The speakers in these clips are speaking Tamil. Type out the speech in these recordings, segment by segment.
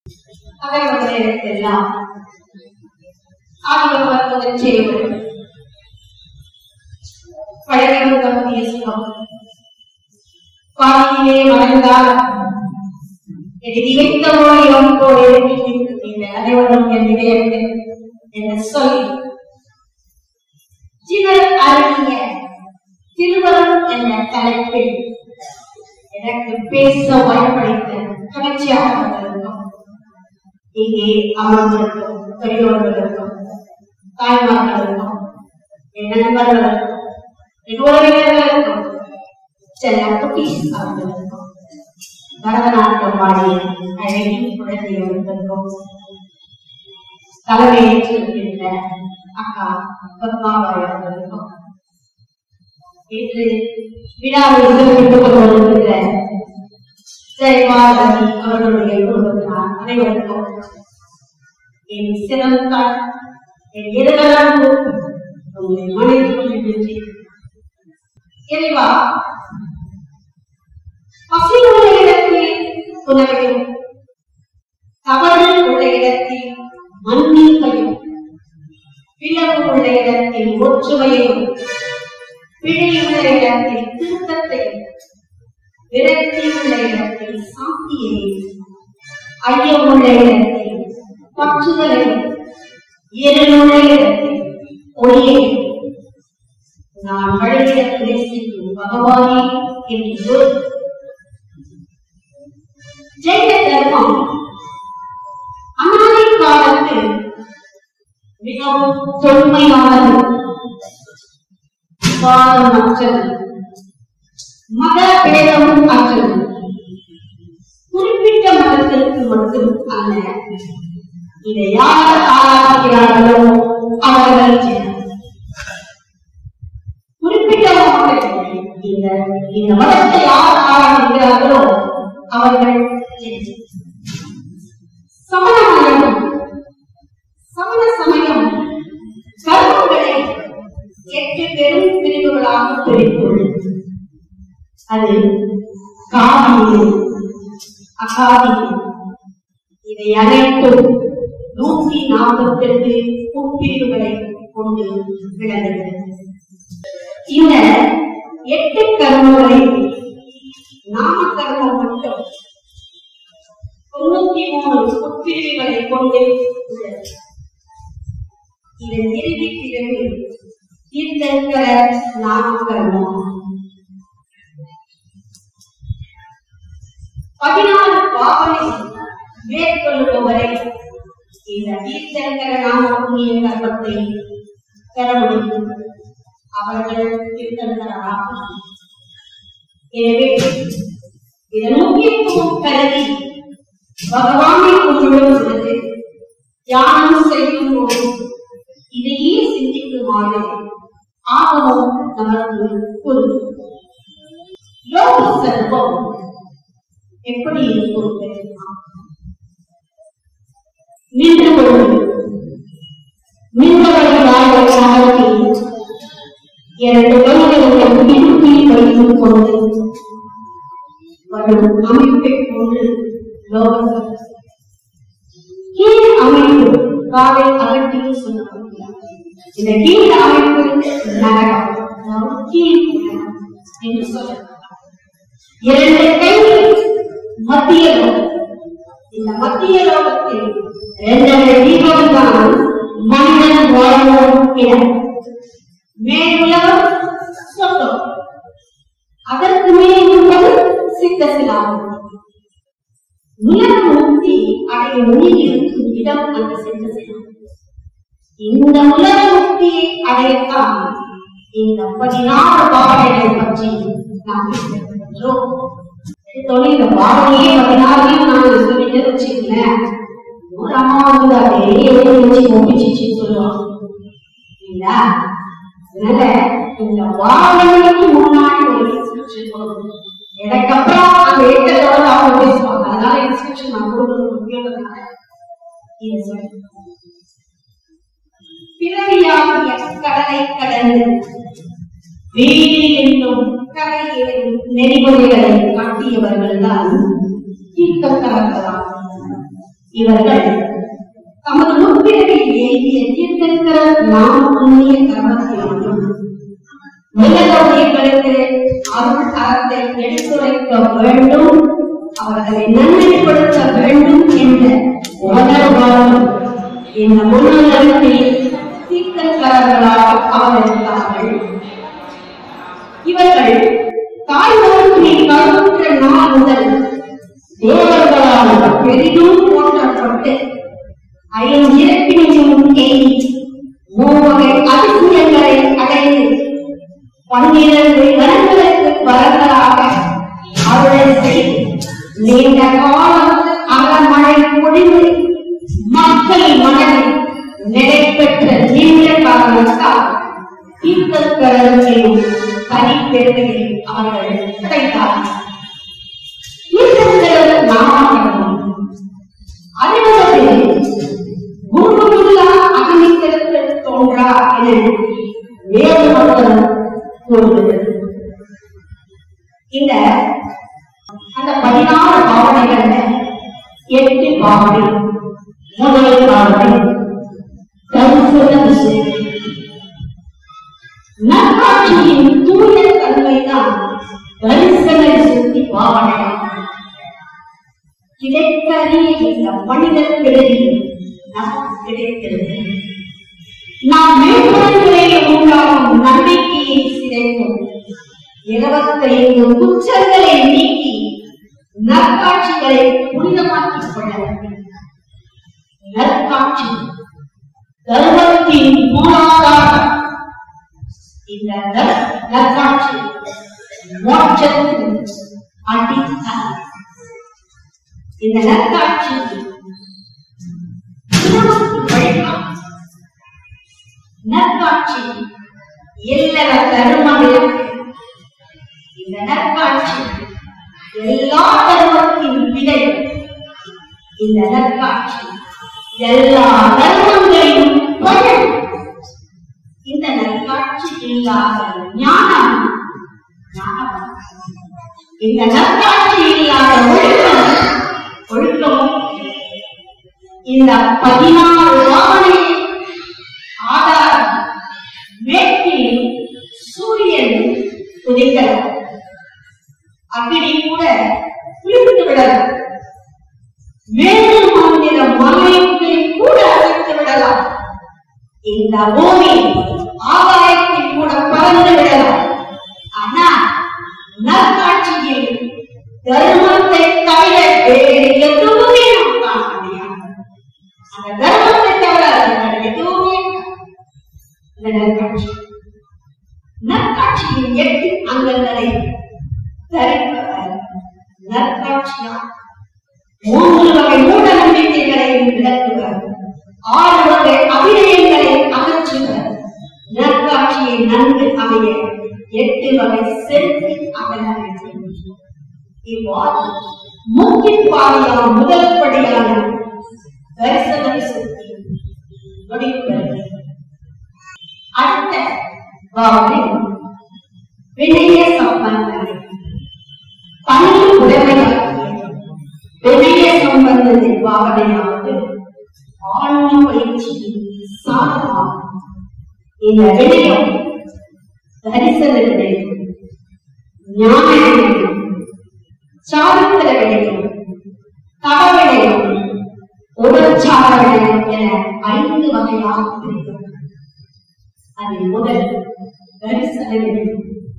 அவர்களுக்கெல்லாம் ஆகியவர் முதல் செய்வது பழகும் தகுதிய சுகம் பாதியிலே மறைந்தால் எழுதி வைத்த மொழியும் போல் எழுதியிருக்கின்ற அனைவரும் என் இதயத்தில் என்று சொல்லி சிவர் அருகிய திருவரம் என்ற தலைப்பில் எனக்கு பேச வாய்ப்பளித்த கவர்ச்சியாக வந்திருக்கும் இங்கே அமர்ந்திருக்கும் பெரியோர்களுக்கும் தாய்மார்களுக்கும் என் நண்பர்களுக்கும் என் உறவினர்களுக்கும் செல்ல குட்டீஸ் அவர்களுக்கும் பரதநாட்டியம் பாடிய அழகி குழந்தைகளுக்கும் தலைமையேற்றிருக்கின்ற அக்கா பத்மாபாய் அவர்களுக்கும் இன்று விழாவில் சிறப்பித்துக் கொண்டிருக்கிற ஜெயபாலி அவர்களுடைய குடும்பத்தினர் அனைவருக்கும் என் சிறந்த என் இருவரும் உங்களை மனைவி நன்றி இறைவா பசி உள்ள இடத்தில் உணவையும் தவறு உள்ள இடத்தில் மன்னிப்பையும் பிளவு உள்ள இடத்தில் ஒற்றுமையையும் பிழையுள்ள இடத்தில் திருத்தத்தையும் விரக்தி உள்ள இடத்தில் சாந்தியையும் ஐயம் உள்ள இடத்தில் பற்றுதலையும் இருளுள்ள இடத்தில் ஒளியையும் நான் வழியிட நேசிக்கும் பகவானே என்று ஜெய தர்மம் அனாதை காலத்தில் மிகவும் தொன்மையானது விவாதம் அற்றது மத பேதமும் அற்றது குறிப்பிட்ட மதத்திற்கு மட்டும் அல்ல இதை யார் ஆராய்கிறார்களோ அவர்கள் ஜெயம் குறிப்பிட்ட மக்கள் இந்த இந்த மதத்தை யார் ஆராய்கிறார்களோ அவர்கள் ஜெயம் சமணமயம் சமண சமயம் கர்மங்களை எட்டு பெரும் பிரிவுகளாக பிரித்துள்ளது அது காவியம் அகாவியம் இவை அனைத்தும் நூற்றி நாற்பத்தி எட்டு உட்பிரிவுகளை கொண்டு விளங்குகிறது இந்த எட்டு கர்மங்களை நாம கர்மம் மட்டும் தொண்ணூத்தி மூணு உட்பிரிவுகளை கொண்டு உள்ளது இதன் இறுதி பிரிவு தீர்த்தங்கர நாமகர்மம் பதினாறு பாவனை மேற்கொள்ளுபவரை இந்த தீர்த்தங்கர நாம புண்ணிய கர்மத்தை பெற முடியும் அவர்கள் தீர்த்தங்கராக எனவே இதன் முக்கியத்துவம் கருதி பகவானை கும்பிடும் பொழுது தியானம் செய்யும் போது இதையே சிந்திக்குமாறு ஆகவும் நமக்கு கூறும் யோக சர்வம் எப்படி இருக்கும் தெரியுமா நின்று கொண்டு நின்றவரை வாழ்வை நகர்த்தி இரண்டு கைகளை இடுப்பில் வைத்துக் கொண்டு வரும் அமைப்பை கொண்டு யோக சர்வம் கீழ் அமைப்பு காலை அகட்டி சொல்லப்படுகிறார் இந்த கீழ் அமைப்பு நரகம் அதாவது கீழ் நரகம் என்று சொல்லப்படுகிறார் இரண்டு கைகள் மத்திய லோகம் இந்த மத்திய லோகத்தில் இரண்டரை தீபம் தான் மனிதன் வாழும் இடம் மேலுலகம் சொத்தம் அதற்கு மேல் இருப்பது சித்த சிலாபம் உலக முக்தி அடைய உயிர் இருக்கும் இடம் அந்த சித்த சிலாபம் இந்த உலக முக்தியை அடையத்தான் இந்த பதினாறு பாடல்களை பற்றி நாம் பேசுகின்றோம் எடுத்தோடனே இந்த பாடலையே பதினாறையும் நான் சொல்லிட்டு வச்சுக்கல ஒரு அம்மா வந்து அதே எழுதி வச்சு ஒப்பிச்சு சொல்லுவாங்க இல்லைங்களா அதனால இந்த பாடலுக்கு முன்னாடி ஒரு இன்ஸ்கிரிப்ஷன் கொடுக்கணும் எனக்கப்புறம் அந்த ஏற்றத்தோட அவங்க பேசுவாங்க அதனால இன்ஸ்கிரிப்ஷன் நான் கொடுக்கறது முக்கியன்றதுனால இதை சொல்றேன் பிறவியாகிய கடலை கடந்து வேலி என்னும் கரை நெறிமுறைகளை காட்டியவர்கள் தான் தீர்த்தக்கரர்களாம் இவர்கள் தமது முற்பிறவில் எழுதிய தீர்த்திருக்கிற நாம் புண்ணிய கர்மத்தினாலும் உலகவர்களுக்கு அருள் அறத்தை எடுத்துரைக்க வேண்டும் அவர்களை நன்மைப்படுத்த வேண்டும் என்ற உணர்வாலும் இந்த முன்னுலகத்தில் தீர்த்தக்காரர்களாக அவதரித்தார்கள் இவர்கள் தாய் உலகத்தில் கழுவுற்ற நாள் முதல் தேவர்களால் பெரிதும் போற்றப்பட்டு ஐந்திறப்பினையும் எய்தி மூவகை அதிசயங்களை அடைந்து பன்னிரண்டு கணங்களுக்கு வரங்களாக அவளை செய்து நீண்ட காலம் அறமழை பொழிந்து மக்கள் மனதில் நிலைபெற்ற நீண்ட காரணத்தால் தீர்த்தக்கடலையும் தனிப்பெருமையை அவர்கள் கிடைத்தார்கள் தீர்த்தக்கடல் நாமகரணம் அறிவுறுவதில் குருவில்லா அகமித்திற்கு தோன்றா என வேதமொழம் கூறுகிறது இந்த அந்த பதினாறு பாவனைகள்ல எட்டு பாவனை முதல் பாவனை தரிசன விஷயம் நற்காட்சியின் தூய தன்மைதான் தரிசன சுத்தி பாவனை கிடைக்கறிய இந்த மனித பிறகு நமக்கு கிடைக்கிறது நாம் மேற்கொள்ளையே உண்டாகும் நம்பிக்கையை சிதைக்கும் இருபத்தைந்து குற்றங்களை நீக்கி நற்காட்சிகளை புனிதமாக்கிக் கொள்ள வேண்டும் நற்காட்சி தர்மத்தின் மூலாதாரம் இந்த நற்- நற்காட்சி மோட்சத்தின் அடித்தளம் இந்த நற்காட்சி நமக்கு வழிகாட்டும். நற்காட்சி இல்லற தரும விளக்கு இந்த நற்காட்சி எல்லா தர்மத்தின் விதை இந்த நற்காட்சி எல்லா தர்மங்களையும் பழம் இந்த நற்காட்சி இல்லாத ஞானம் ஞானம் இந்த நற்காட்சி இல்லாத ஒழுக்கம் ஒழுக்கமும் இந்த பதினாறு வாகனை ஆதாரம் மேற்கில் சூரியன் உதிக்கலாம் அக்னி கூட குளிர்ந்து விடலாம் மேலும் மந்திர மலைக்கு கூட அழைத்து விடலாம் இந்த பூமி ஆகாயத்தில் கூட பறந்து விடலாம் ஆனா நற்காட்சியில் தர்மத்தை தவிர வேறு எதுவுமே நாம் காண முடியாது அந்த தர்மத்தை தவிர வேறு எதுவுமே இந்த நற்காட்சி நற்காட்சியின் எட்டு அங்கங்களை தரிப்பவர் நற்காட்சியார் மூன்று வகை மூட நம்பிக்கைகளை விளக்குவர் ஆறு வகை அபிநயங்களை அகற்றுவர் நற்காட்சியை நன்கு அமைய எட்டு வகை செலுத்தி அகல வேண்டும் இவ்வாறு முக்கிய பாதையான முதல் படியான தரிசன சுத்தி முடிவுகிறது அடுத்த வாவை வினய சம்பந்தம் பணி உடைமையாக்கிய வினய சம்பந்தத்தை பாவனையாவது ஆன்ம பயிற்சியின் சாதமாகும் இந்த வினயம் தரிசன வினயம் ஞான வினயம் சாரித்திர வினயம் தவவினயம் உடற்சார வினயம் என ஐந்து வகையாக பிரிக்கப்படும் அதில் முதல் தரிசன வினயம்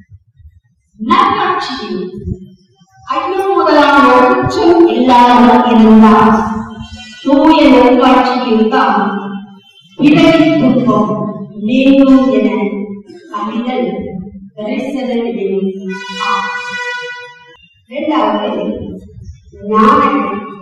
நற்காட்சியில் ஐயம் முதலான குற்றம் இல்லாமல் இருந்தால் தூய நற்காட்சியில் தான் பிறவி துன்பம் நீங்கும் என அறிதல் தரிசன விடயம் ஆகும். இரண்டாவது ஞானம்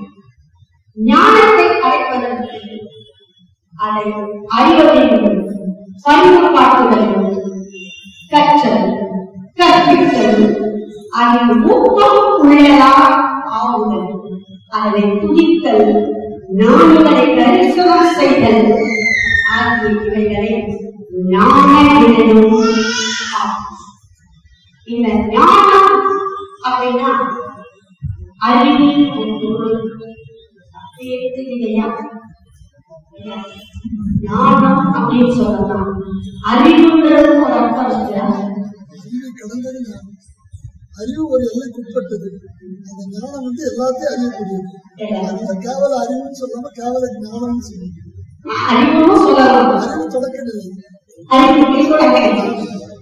ஞானத்தை அடைப்பதற்கு அதை அறிவதையும் பரிவு காட்டுதலும் கற்றல் கற்பித்தல் அதில் ஊக்கம் உள்ளதா ஆகுதல் அதை துதித்தல் ஞானிகளை தரிசனம் செய்தல் ஆகிய இவைகளை ஞான வினயம் ஆகும். இந்த ஞானம் அப்படின்னா அறிவின் ஒரு பொருள் எடுத்துக்கிட்டீங்களா இல்லையா? ஞானம் அப்படின்னு சொல்லலாம் அறிவுங்கிறது ஒரு அர்த்தம் இருக்குல்ல? அறிவை கடந்தது ஞானம் அறிவு ஒரு எல்லைக்கு உட்பட்டது அந்த ஞானம் வந்து எல்லாத்தையும் அறியக்கூடியது அந்த கேவல அறிவுன்னு சொல்லாம கேவல ஞானம்னு சொல்லுவோம் அறிவுன்னு சொல்லலாம் அறிவு தொடக்க நிலை அறிவு கூட கிடையாது.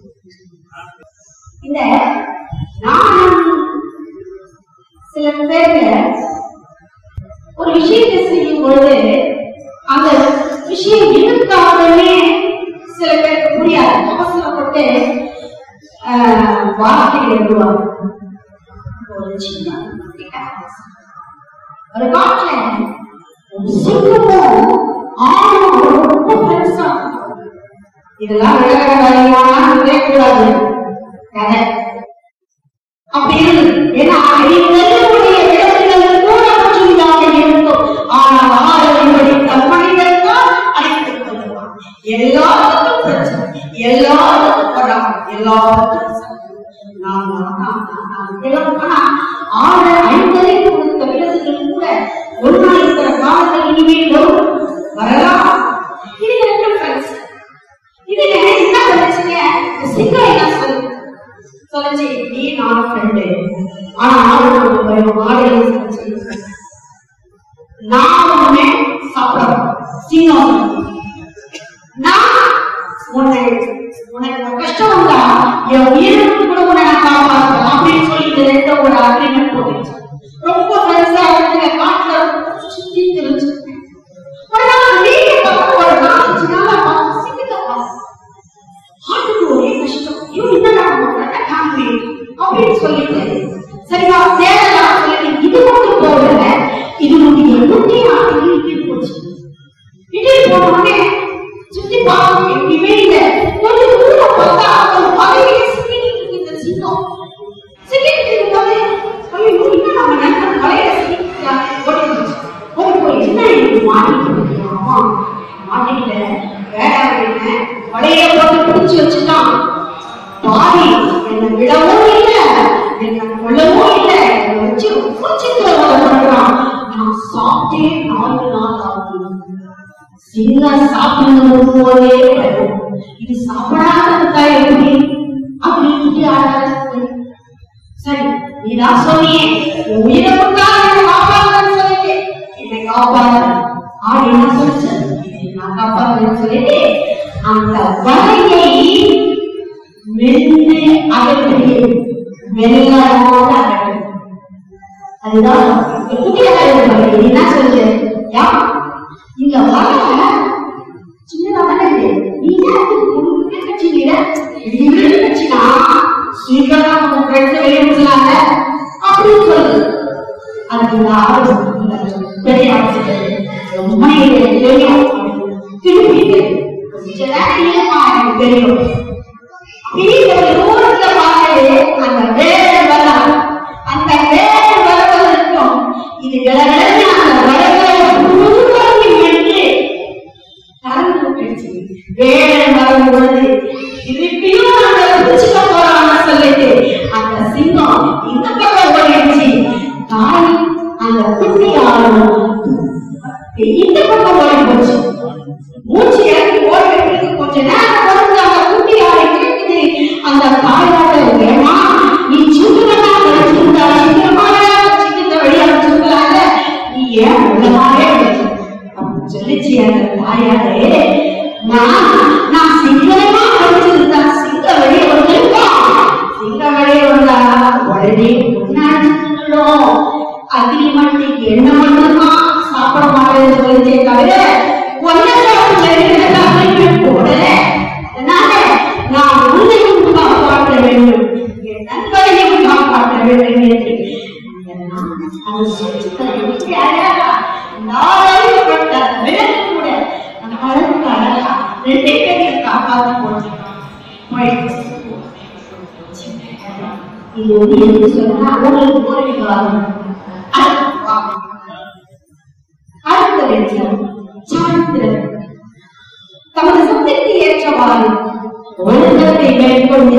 இந்த ஞானம் சில பேர்ல ஒரு விஷயத்தை செய்யும் பொழுது அந்த விஷயம் எதுக்காகவே சில பேருக்கு புரியாது அவசரப்பட்டு ஆஹ், வார்த்தைகள் எழுதுவாங்க ஒரு சின்ன ஒரு காட்டுல ஒரு சிங்கமும் ஆணும் ரொம்ப பெருசா இருக்கும். இதெல்லாம் விளக்க வரையான கூடாது கதை அப்படி இருக்கு ஏன்னா அறிவுடைய விளக்குகள் கூட பற்றியதாக இருக்கும் ஆனால் ஆறுதல் படித்த மனிதன் தான் அழைத்துக் கொள்வான் எல்லாருக்கும் பிரச்சனை எல்லாருக்கும் படம் எல்லாருக்கும் சண்டை. நான் நான் நான் நான் நான் விளக்கனா ஆறு ஐம்பதை கொடுத்த விளக்குகள் கூட ஒன்றா இருக்கிற காலங்கள் இனிமேல் வரும் வரலாம் இது ரெண்டு பிரச்சனை இதுல என்ன பிரச்சனை சிங்கம் என்ன சொல்லுது சொல்லுச்சு நீ நான் ஃப்ரெண்டு ஆனா அவனுக்கு ஒரு மாடல் சொல்லுச்சு நான் உன்னை சாப்பிடணும் சிங்கம் சொல்லுது. நான் உன்னை உனக்கு ஒரு கஷ்டம் வந்தா என் உயிருக்கு கூட உன்னை நான் காப்பாற்றுவேன் அப்படின்னு சொல்லி இந்த ரெண்டு ஒரு அக்ரிமெண்ட் போட்டுச்சு ரொம்ப பெருசா இருக்கிற காட்டுல சுத்தி தெரிஞ்சுக்கிட்டேன் ஒரு நாள் வீட்டை பார்க்க ஒரு நாலஞ்சு நாளா பார்த்து சிங்கத்தை பார்த்தேன் ஆட்டுக்கு ஒரே கஷ்டம் ஐயோ என்னடா பண்றாங்க காமெடி அப்படின்னு சொல்லிட்டு சரியா தேடலாம் சொல்லிட்டு இது மட்டும் போகல இது வந்து எண்ணூத்தி ஆறு இட்டு போச்சு இட்டு போன உடனே சுத்தி பார்க்க எங்கேயுமே இல்ல கொஞ்சம் தூரம் பார்த்தா ஒரு பதவியை சிக்கிட்டு இருக்கு இந்த சிங்கம் சிக்கிட்டு இருக்கும்போது ஐயோ இன்னும் நம்ம நண்பன் வலையில சிக்கிட்டாங்க ஓடி போச்சு ஓடி போய் என்ன இது மாட்டிக்கிட்டு அம்மா மாட்டிக்கிட்ட வேற வலைய போட்டு பிடிச்சு வச்சுட்டான் பாதி என்ன விடவும் இல்ல என்ன கொல்லவும் இல்ல என்னை வச்சு ரொம்ப சித்திரவதை பண்றான் நான் சாப்பிட்டே நாலு நாள் ஆகுது சிங்கம் சாப்பிடணும் போதே வரும் இது சாப்பிடாம இருந்தா எப்படி அப்படின்னு ஆடாது சரி நீதான் சொன்னியே உன் உயிரை கொடுத்தா என்னை காப்பாத்துன்னு சொல்லிட்டு என்னை காப்பாத்து ஆடு என்ன சொல்லுச்சு என்னை நான் காப்பாத்துன்னு சொல்லிட்டு அந்த வலையை மென்று அகற்றி மெல்லமாக அகற்று அதுதான் இந்த புதிய தலைவர் என்ன சொல்லுது யா இந்த வலை சின்னதா தானே இருக்கு நீ ஏன் இதுக்கு முழுக்க கட்சியில திடீர்னு கட்சினா சீக்கிரம் உன் ஃப்ரெண்ட்ஸ் வெளியே விடலாங்க அப்படின்னு சொல்லுது அதுக்கு இந்த ஆளு பெரிய ஆசிரியர் ரொம்ப எனக்கு தெரியும் திருப்பிட்டு கொஞ்ச நேரம் இல்லைம்மா எனக்கு தெரியும் அப்படியே ஒரு தூரத்துல பார்த்து அந்த வேலை வரலாம் அந்த வேலை வரவதற்கும் இது விலகலன்னு அந்த வரகளை முழுவதும் வென்று கலந்து விட்டுருச்சு வேலை வரும்பொழுது திருப்பியும் அந்த பிடிச்சுக்க போறான்னு சொல்லிட்டு அந்த சிங்கம் இந்த பக்கம் ஓடிடுச்சு தாய் அந்த குட்டி ஆளும் இந்த பக்கம் ஓடி போச்சு மூச்சு இறக்கி ஓடிட்டு கொஞ்ச நேரம் பொறுத்து அந்த குட்டி ஆளை கேட்குது அந்த தாயோட ஏமா நீ சுத்தமா வச்சிருந்தா சீக்கிரமாக சிக்கத்தை வெளியே வச்சிருக்கலாம்ல நீ ஏன் உள்ளமாவே வச்சு அப்படின்னு சொல்லிச்சு அந்த தாயாரே நான் நான் சிங்கமா வச்சிருந்தா சிங்க வெளியே வந்திருக்கோம் சிங்க வெளியே வந்தா உடனே முன்னாடிங்களும் அக்னி மண்ணிக்கு என்ன மட்டும்தான் சாப்பிட மாட்டேன்னு சொல்லிச்சே தவிர ஒன்ன சாப்பிடல அக்ரிமெண்ட் போடல அதனால நான் உன்னையும் காப்பாற்ற வேண்டும் என் நண்பரையும் காப்பாற்ற வேண்டும் என்று அது சொல்லிட்டு அழகா நாளைப்பட்ட விலங்கு கூட அந்த அளவுக்கு அழகா ரெண்டே பேரை காப்பாற்றி போட்டிருக்கான் இது வந்து எதுக்கு சொன்னா உங்களுக்கு போரிட்டு வரும் அடுத்த விஷயம் சாரித்திரம் தமது சக்திக்கு ஏற்றவாறு ஒழுக்கத்தை மேற்கொண்டு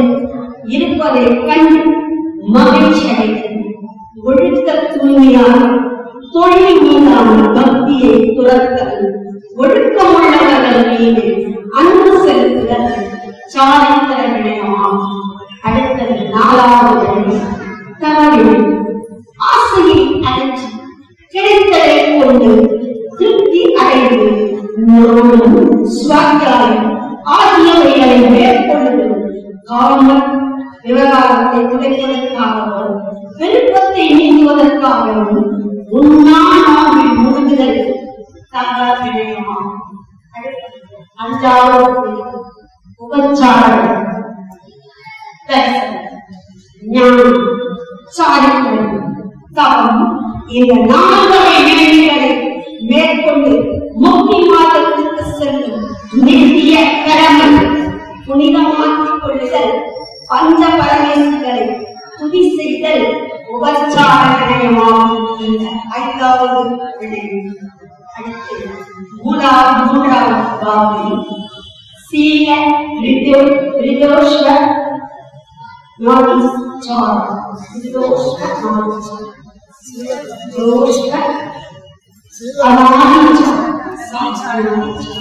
இருப்பதை கண்டு மகிழ்ச்சி அடைந்து ஒழுக்க தூய்மையாக தொழில் மீதான பக்தியை துரத்தல் ஒழுக்கமுள்ளவர்கள் மீது அன்பு செலுத்துதல் சாரித்திர விடயமாகும் அடுத்தது நாலாவது விடயம் தவறு ஆசையை அகற்றி கிடைத்ததை கொண்டு திருப்தி அடைந்து ஞானம் சுவாத்தியாயம் ஆகியவைகளை மேற்கொள்வது காம விவகாரத்தை துடைப்பதற்காகவும் விருப்பத்தை நீங்குவதற்காகவும் உண்ணாமல் முழுகுதல் தவறு விடயமாகும் அஞ்சாவது உபச்சாரம் தரிசனம் ஞானம் சாரித்திரம் தவம் இந்த நால்வகை வினைகளை மேற்கொண்டு முக்தி மாதத்திற்கு செல்லும் நித்திய கடமை புனிதமாக்கிக் கொள்ளுதல் பஞ்ச பரமேசுகளை துதி செய்தல் உபச்சார விடயமாகும் இந்த ஐந்தாவது விடயம் அடுத்து மூணாவது மூன்றாவது பாவனை சீல ரிதோ ரிதோஷ்வ Notice John. Doshka Notice. Doshka Ananicha. Sanchanacha.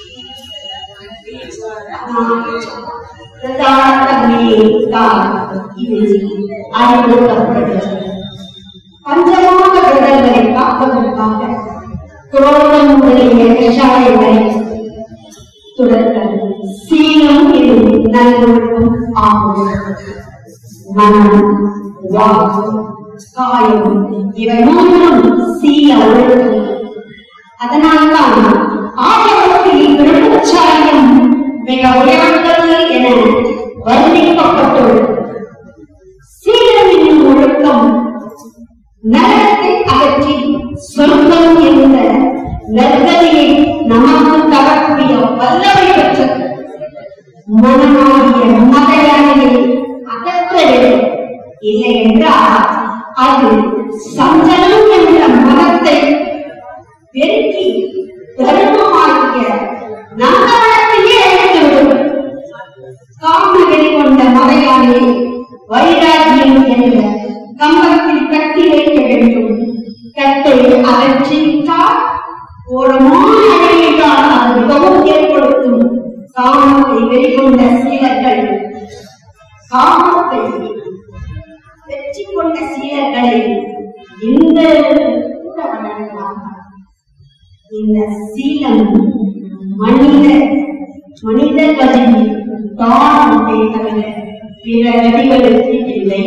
இது அறிவுறுத்தப்படுகிறது பஞ்சமாக விரதங்களை காப்பதற்காக குரோதம் முதலிய கஷாயங்களை துரத்தல் சீலம் இது நல்லொழுக்கம் ஆகும் மனம் வாக்கு காயம் இவை மூன்றும் சீல ஒழுக்கம் அதனால்தான் ஆகவத்தில் விருப்பச்சாரியம் மிக உயர்ந்தது என வர்ணிக்கப்பட்டுள்ளது சீலமின் ஒழுக்கம் நரகத்தை அகற்றி சொர்க்கம் என்ற நற்கதியை நமக்கு தரக்கூடிய வல்லமை பெற்றது மனமாகிய மதையானையை அகற்ற வேண்டும் இல்லை என்றால் அது சஞ்சலம் என்ற மனத்தை பெருக்கி தர்மமாகிய நந்தவனத்தையே அழைத்துவிடும் காமவெறி கொண்ட மலையானே வைராகியம் என்ற கம்பத்தில் கட்டி வைக்க வேண்டும் கட்டை அகற்றிவிட்டால் ஓரமான அடையில்தான் அது மிகவும் ஏற்படுத்தும் காமத்தை வெளிக்கொண்ட சீலர்கள் காமத்தை வெற்றி கொண்ட சீலர்களை இந்த கூட வளரலாம் இந்த சீலம் மனித மனித கதியில் தானத்தை தவிர பிற கதிகளுக்கு இல்லை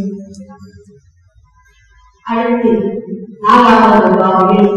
அடுத்து நாலாவது பாவில்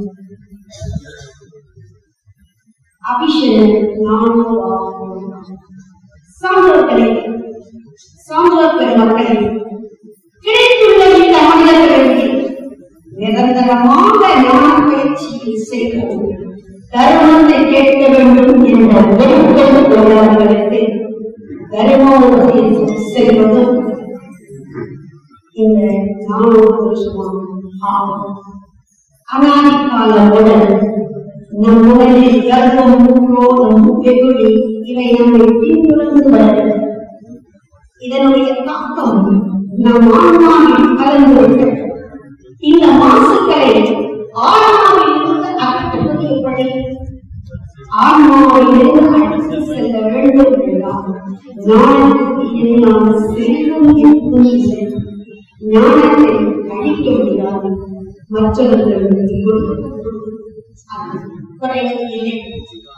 அபிஷேக நான்கு சான்றோர்களே சான்றோர் பெருமக்களே கிடைத்துள்ள இந்த மனிதர்களுக்கு நிரந்தரமாக ஞான பயிற்சியை செய்வோம் தருணத்தை கேட்க வேண்டும் என்ற விருப்பம் உள்ளவர்களுக்கு தருமபுரத்தில் செல்வதும் இந்த நானூறு வருஷமாக ஆகும் அனாதி காலமுடன் நம் உடலில் கர்ப்பம் குரோதம் வெகுளி இவை நம்மை பின்தொடர்ந்து வருகிறது இதனுடைய தாக்கம் நம் ஆன்மாவில் கலந்துவிட்டது இந்த மாசுக்களை ஆன்மாவில் இருந்து அகற்றுவது எப்படி ஆன்மாவில் இருந்து அடித்து செல்ல வேண்டும் என்றால் ஞானத்துக்கு இணையான செல்வம் எதுவும் இல்லை ஞானத்தை அழிக்க முடியாது மற்றவர்களுக்கு கொடுக்க அது குறைவது இல்லை